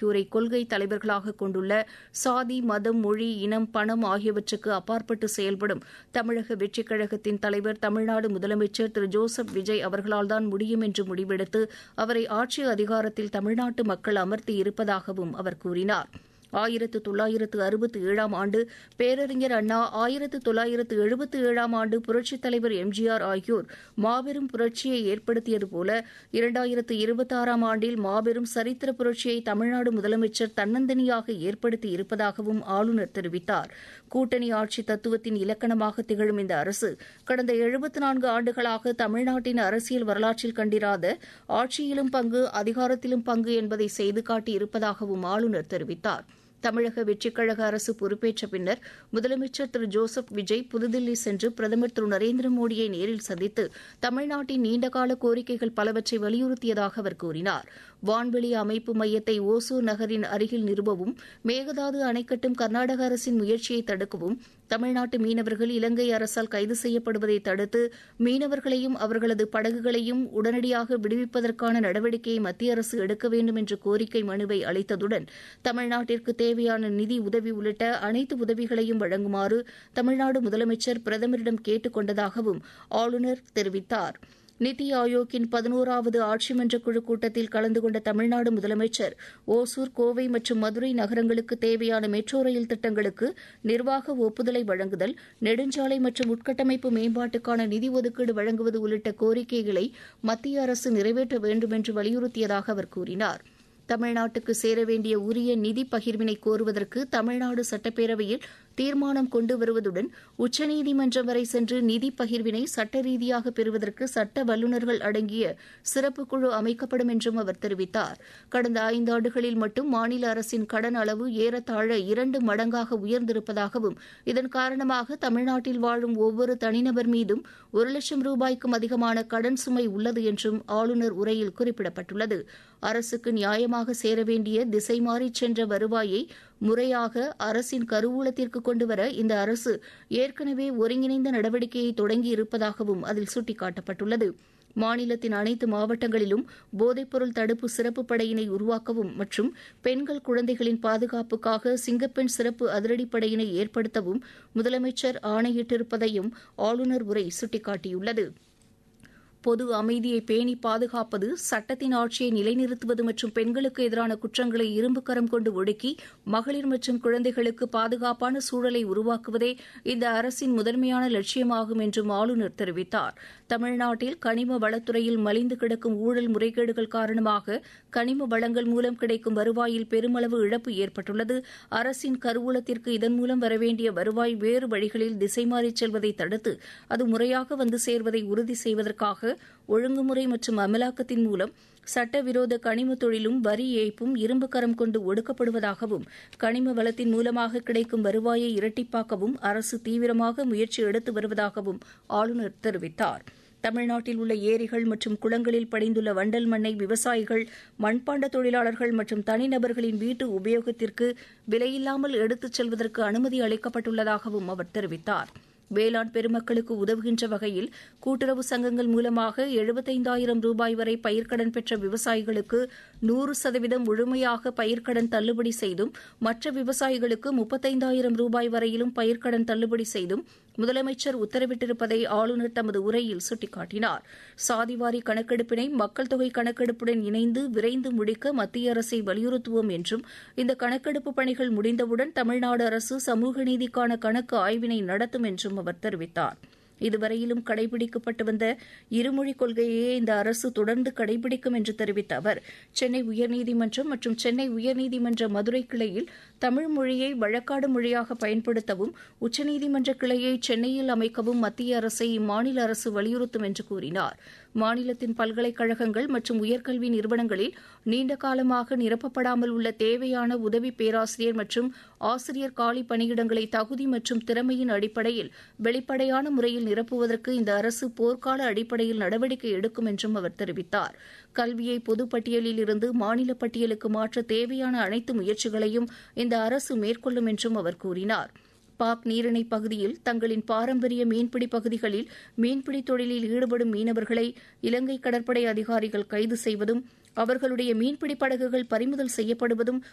ஆகியோரை கொள்கை தலைவர்களாக கொண்டுள்ள சாதி மதம் மொழி இனம் பணம் ஆகியவற்றுக்கு அப்பாற்பட்டு செயல்படும் தமிழக வெற்றிக் கழகத்தின் தலைவர் தமிழ்நாடு முதலமைச்சர் திரு ஜோசப் விஜய் அவர்களால்தான் முடியும் என்று முடிவெடுத்து அவரை ஆட்சி அதிகாரத்தில் தமிழ்நாட்டு மக்கள் அமர்த்தி இருப்பதாகவும் அவர் கூறினார் ஆயிரத்து தொள்ளாயிரத்து அறுபத்தி ஏழாம் ஆண்டு பேரறிஞர் அண்ணா ஆயிரத்து தொள்ளாயிரத்து எழுபத்தி ஏழாம் ஆண்டு புரட்சித் தலைவர் எம்ஜிஆர் ஆகியோர் மாபெரும் புரட்சியை ஏற்படுத்தியது போல இரண்டாயிரத்து இருபத்தாறாம் ஆண்டில் மாபெரும் சரித்திர புரட்சியை தமிழ்நாடு முதலமைச்சர் தன்னந்தனியாக ஏற்படுத்தி இருப்பதாகவும் ஆளுநர் தெரிவித்தார் கூட்டணி ஆட்சி தத்துவத்தின் இலக்கணமாக திகழும் இந்த அரசு கடந்த எழுபத்தி நான்கு ஆண்டுகளாக தமிழ்நாட்டின் அரசியல் வரலாற்றில் கண்டிராத ஆட்சியிலும் பங்கு அதிகாரத்திலும் பங்கு என்பதை செய்து காட்டியிருப்பதாகவும் ஆளுநர் தெரிவித்தார் தமிழக வெற்றிக் கழக அரசு பொறுப்பேற்ற பின்னர் முதலமைச்சர் திரு ஜோசப் விஜய் புதுதில்லி சென்று பிரதமர் திரு நரேந்திர மோடியை நேரில் சந்தித்து தமிழ்நாட்டின் நீண்டகால கோரிக்கைகள் பலவற்றை வலியுறுத்தியதாக அவர் கூறினார் வான்வெளி அமைப்பு மையத்தை ஓசூர் நகரின் அருகில் நிறுவவும் மேகதாது அணை கட்டும் கர்நாடக அரசின் முயற்சியை தடுக்கவும் தமிழ்நாட்டு மீனவர்கள் இலங்கை அரசால் கைது செய்யப்படுவதை தடுத்து மீனவர்களையும் அவர்களது படகுகளையும் உடனடியாக விடுவிப்பதற்கான நடவடிக்கையை மத்திய அரசு எடுக்க வேண்டும் என்ற கோரிக்கை மனுவை அளித்ததுடன் தமிழ்நாட்டிற்கு தேவையான நிதி உதவி உள்ளிட்ட அனைத்து உதவிகளையும் வழங்குமாறு தமிழ்நாடு முதலமைச்சர் பிரதமரிடம் கேட்டுக் கொண்டதாகவும் ஆளுநர் தெரிவித்தார் நித்தி ஆயோக்கின் பதினோராவது ஆட்சிமன்ற குழு கூட்டத்தில் கலந்து கொண்ட தமிழ்நாடு முதலமைச்சர் ஓசூர் கோவை மற்றும் மதுரை நகரங்களுக்கு தேவையான மெட்ரோ ரயில் திட்டங்களுக்கு நிர்வாக ஒப்புதலை வழங்குதல் நெடுஞ்சாலை மற்றும் உட்கட்டமைப்பு மேம்பாட்டுக்கான நிதி ஒதுக்கீடு வழங்குவது உள்ளிட்ட கோரிக்கைகளை மத்திய அரசு நிறைவேற்ற வேண்டும் என்று வலியுறுத்தியதாக அவர் கூறினார் தமிழ்நாட்டுக்கு சேர வேண்டிய உரிய நிதி பகிர்வினை கோருவதற்கு தமிழ்நாடு சட்டப்பேரவையில் தீர்மானம் கொண்டு வருவதுடன் உச்சநீதிமன்றம் வரை சென்று நிதி பகிர்வினை சட்ட ரீதியாக பெறுவதற்கு சட்ட வல்லுநர்கள் அடங்கிய சிறப்பு குழு அமைக்கப்படும் என்றும் அவர் தெரிவித்தார் கடந்த ஐந்தாண்டுகளில் மட்டும் மாநில அரசின் கடன் அளவு ஏறத்தாழ இரண்டு மடங்காக உயர்ந்திருப்பதாகவும் இதன் காரணமாக தமிழ்நாட்டில் வாழும் ஒவ்வொரு தனிநபர் மீதும் ஒரு லட்சம் ரூபாய்க்கும் அதிகமான கடன் சுமை உள்ளது என்றும் ஆளுநர் உரையில் குறிப்பிடப்பட்டுள்ளது அரசுக்கு நியாயமாக சேர வேண்டிய திசை மாறிச் சென்ற வருவாயை முறையாக அரசின் கருவூலத்திற்கு கொண்டுவர இந்த அரசு ஏற்கனவே ஒருங்கிணைந்த நடவடிக்கையை தொடங்கி இருப்பதாகவும் அதில் சுட்டிக்காட்டப்பட்டுள்ளது மாநிலத்தின் அனைத்து மாவட்டங்களிலும் போதைப்பொருள் தடுப்பு சிறப்பு படையினை உருவாக்கவும் மற்றும் பெண்கள் குழந்தைகளின் பாதுகாப்புக்காக சிங்கப்பெண் சிறப்பு அதிரடிப்படையினை ஏற்படுத்தவும் முதலமைச்சர் ஆணையிட்டிருப்பதையும் ஆளுநர் உரை சுட்டிக்காட்டியுள்ளது பொது அமைதியை பேணி பாதுகாப்பது சட்டத்தின் ஆட்சியை நிலைநிறுத்துவது மற்றும் பெண்களுக்கு எதிரான குற்றங்களை இரும்புக்கரம் கொண்டு ஒடுக்கி மகளிர் மற்றும் குழந்தைகளுக்கு பாதுகாப்பான சூழலை உருவாக்குவதே இந்த அரசின் முதன்மையான லட்சியமாகும் என்றும் ஆளுநர் தெரிவித்தார் தமிழ்நாட்டில் கனிம வளத்துறையில் மலிந்து கிடக்கும் ஊழல் முறைகேடுகள் காரணமாக கனிம வளங்கள் மூலம் கிடைக்கும் வருவாயில் பெருமளவு இழப்பு ஏற்பட்டுள்ளது அரசின் கருவூலத்திற்கு இதன் மூலம் வரவேண்டிய வருவாய் வேறு வழிகளில் திசை மாறிச் செல்வதை தடுத்து அது முறையாக வந்து சேர்வதை உறுதி செய்வதற்காக ஒழுங்குமுறை மற்றும் அமலாக்கத்தின் மூலம் சட்டவிரோத கனிம தொழிலும் வரி ஏய்ப்பும் இரும்பு கரம் கொண்டு ஒடுக்கப்படுவதாகவும் கனிம வளத்தின் மூலமாக கிடைக்கும் வருவாயை இரட்டிப்பாக்கவும் அரசு தீவிரமாக முயற்சி எடுத்து வருவதாகவும் ஆளுநர் தெரிவித்தார் தமிழ்நாட்டில் உள்ள ஏரிகள் மற்றும் குளங்களில் படிந்துள்ள வண்டல் மண்ணை விவசாயிகள் மண்பாண்ட தொழிலாளர்கள் மற்றும் தனிநபர்களின் வீட்டு உபயோகத்திற்கு விலையில்லாமல் எடுத்துச் செல்வதற்கு அனுமதி அளிக்கப்பட்டுள்ளதாகவும் அவர் தெரிவித்தார் வேளாண் பெருமக்களுக்கு உதவுகின்ற வகையில் கூட்டுறவு சங்கங்கள் மூலமாக எழுபத்தைந்தாயிரம் ரூபாய் வரை பயிர்க்கடன் பெற்ற விவசாயிகளுக்கு நூறு சதவீதம் முழுமையாக பயிர்க்கடன் தள்ளுபடி செய்தும் மற்ற விவசாயிகளுக்கு முப்பத்தைந்தாயிரம் ரூபாய் வரையிலும் பயிர்க்கடன் தள்ளுபடி செய்தும் முதலமைச்சர் உத்தரவிட்டிருப்பதை ஆளுநர் தமது உரையில் சுட்டிக்காட்டினார் சாதிவாரி கணக்கெடுப்பினை மக்கள் தொகை கணக்கெடுப்புடன் இணைந்து விரைந்து முடிக்க மத்திய அரசை வலியுறுத்துவோம் என்றும் இந்த கணக்கெடுப்பு பணிகள் முடிந்தவுடன் தமிழ்நாடு அரசு சமூக நீதிக்கான கணக்கு ஆய்வினை நடத்தும் என்றும் அவர் தெரிவித்தார் இதுவரையிலும் கடைபிடிக்கப்பட்டு வந்த இருமொழிக் கொள்கையையே இந்த அரசு தொடர்ந்து கடைபிடிக்கும் என்று தெரிவித்த அவர் சென்னை உயர்நீதிமன்றம் மற்றும் சென்னை உயர்நீதிமன்ற மதுரை கிளையில் தமிழ் மொழியை வழக்காடு மொழியாக பயன்படுத்தவும் உச்சநீதிமன்ற கிளையை சென்னையில் அமைக்கவும் மத்திய அரசை இம்மாநில அரசு வலியுறுத்தும் என்று கூறினார் மாநிலத்தின் பல்கலைக்கழகங்கள் மற்றும் உயர்கல்வி நிறுவனங்களில் நீண்ட காலமாக நிரப்பப்படாமல் உள்ள தேவையான உதவி பேராசிரியர் மற்றும் ஆசிரியர் காலி பணியிடங்களை தகுதி மற்றும் திறமையின் அடிப்படையில் வெளிப்படையான முறையில் நிரப்புவதற்கு இந்த அரசு போர்க்கால அடிப்படையில் நடவடிக்கை எடுக்கும் என்றும் அவர் தெரிவித்தார் கல்வியை பொது பட்டியலில் இருந்து மாநில பட்டியலுக்கு மாற்ற தேவையான அனைத்து முயற்சிகளையும் இந்த அரசு மேற்கொள்ளும் என்றும் அவர் கூறினார் பாக் நீரிணை பகுதியில் தங்களின் பாரம்பரிய மீன்பிடி பகுதிகளில் மீன்பிடி தொழிலில் ஈடுபடும் மீனவர்களை இலங்கை கடற்படை அதிகாரிகள் கைது செய்வதும் அவர்களுடைய மீன்பிடி படகுகள் பறிமுதல் செய்யப்படுவதும்